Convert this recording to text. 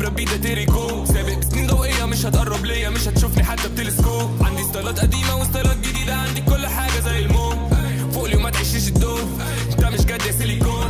براد بيت ده تيريكو سابق سنين ضوئية مش هتقرب ليا مش هتشوفني حتى بتلسكوب عندي ستايلات قديمة وستايلات جديدة عندي كل حاجة زي الموت فوق لي وما تعيشيش الدور انت مش جد يا سيليكون